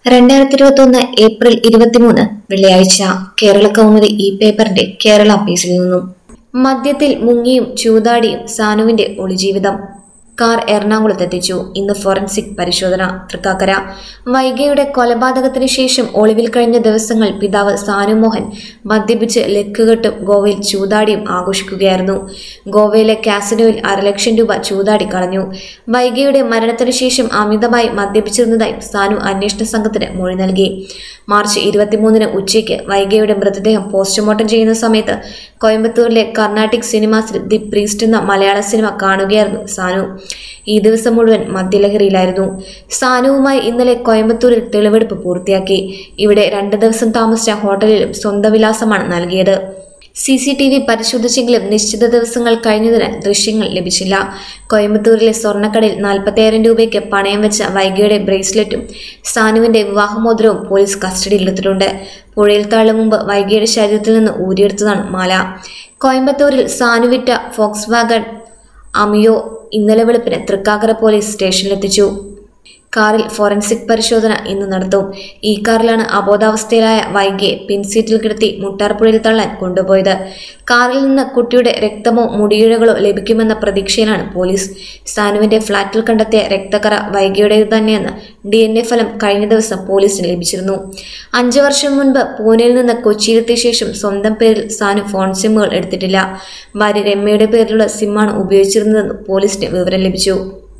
രണ്ടായിരത്തി ഇരുപത്തി ഒന്ന് ഏപ്രിൽ ഇരുപത്തിമൂന്ന് വെള്ളിയാഴ്ച കേരള കൗമുദി ഈ പേപ്പറിന്റെ കേരള പേജിൽ നിന്നും മദ്യത്തിൽ മുങ്ങിയും ചൂതാടിയും സാനുവിന്റെ ഒളിജീവിതം കാർ എറണാകുളത്തെത്തിച്ചു ഇന്ന് ഫോറൻസിക് പരിശോധന തൃക്കാക്കര വൈഗയുടെ കൊലപാതകത്തിന് ശേഷം ഒളിവിൽ കഴിഞ്ഞ ദിവസങ്ങൾ പിതാവ് സാനു മോഹൻ മദ്യപിച്ച് ലക്കുകെട്ടും ഗോവയിൽ ചൂതാടിയും ആഘോഷിക്കുകയായിരുന്നു ഗോവയിലെ കാസിനോയിൽ അരലക്ഷം രൂപ ചൂതാടി കളഞ്ഞു വൈഗയുടെ മരണത്തിന് ശേഷം അമിതമായി മദ്യപിച്ചിരുന്നതായി സാനു അന്വേഷണ സംഘത്തിന് മൊഴി നൽകി മാർച്ച് ഇരുപത്തിമൂന്നിന് ഉച്ചയ്ക്ക് വൈഗയുടെ മൃതദേഹം പോസ്റ്റ്മോർട്ടം ചെയ്യുന്ന സമയത്ത് കോയമ്പത്തൂരിലെ കർണാട്ടിക് സിനിമാസിൽ ദി പ്രീസ്റ്റ് എന്ന മലയാള സിനിമ കാണുകയായിരുന്നു സാനു ഈ ദിവസം മുഴുവൻ മദ്യലഹരിയിലായിരുന്നു സാനുവുമായി ഇന്നലെ കോയമ്പത്തൂരിൽ തെളിവെടുപ്പ് പൂർത്തിയാക്കി ഇവിടെ രണ്ട് ദിവസം താമസിച്ച ഹോട്ടലിലും സ്വന്തം വിലാസമാണ് നൽകിയത് സി സി ടി വി പരിശോധിച്ചെങ്കിലും നിശ്ചിത ദിവസങ്ങൾ കഴിഞ്ഞതിനാൽ ദൃശ്യങ്ങൾ ലഭിച്ചില്ല കോയമ്പത്തൂരിലെ സ്വർണ്ണക്കടയിൽ നാൽപ്പത്തിയായിരം രൂപയ്ക്ക് പണയം വെച്ച വൈഗയുടെ ബ്രേസ്ലെറ്റും സാനുവിന്റെ വിവാഹമോതിരവും പോലീസ് കസ്റ്റഡിയിലെടുത്തിട്ടുണ്ട് പുഴയിൽ താഴും മുമ്പ് വൈഗയുടെ ശരീരത്തിൽ നിന്ന് ഊരിയെടുത്തതാണ് മാല കോയമ്പത്തൂരിൽ സാനുവിറ്റ ഫോക്സ് വാഗൺ അമിയോ ഇന്നലെ വെളുപ്പിന് തൃക്കാക്കര പോലീസ് സ്റ്റേഷനിലെത്തിച്ചു കാറിൽ ഫോറൻസിക് പരിശോധന ഇന്ന് നടത്തും ഈ കാറിലാണ് അബോധാവസ്ഥയിലായ വൈകിയെ പിൻസീറ്റിൽ കിടത്തി മുട്ടാർപ്പുഴയിൽ തള്ളാൻ കൊണ്ടുപോയത് കാറിൽ നിന്ന് കുട്ടിയുടെ രക്തമോ മുടിയിഴകളോ ലഭിക്കുമെന്ന പ്രതീക്ഷയിലാണ് പോലീസ് സാനുവിന്റെ ഫ്ളാറ്റിൽ കണ്ടെത്തിയ രക്തക്കറ വൈകിയുടേത് തന്നെയെന്ന് ഡി എൻ എ ഫലം കഴിഞ്ഞ ദിവസം പോലീസിന് ലഭിച്ചിരുന്നു അഞ്ചു വർഷം മുൻപ് പൂനെയിൽ നിന്ന് കൊച്ചിയിലെത്തിയ ശേഷം സ്വന്തം പേരിൽ സാനു ഫോൺ സിമ്മുകൾ എടുത്തിട്ടില്ല ഭാര്യ രമ്യയുടെ പേരിലുള്ള സിമ്മാണ് ഉപയോഗിച്ചിരുന്നതെന്ന് പോലീസിന് വിവരം ലഭിച്ചു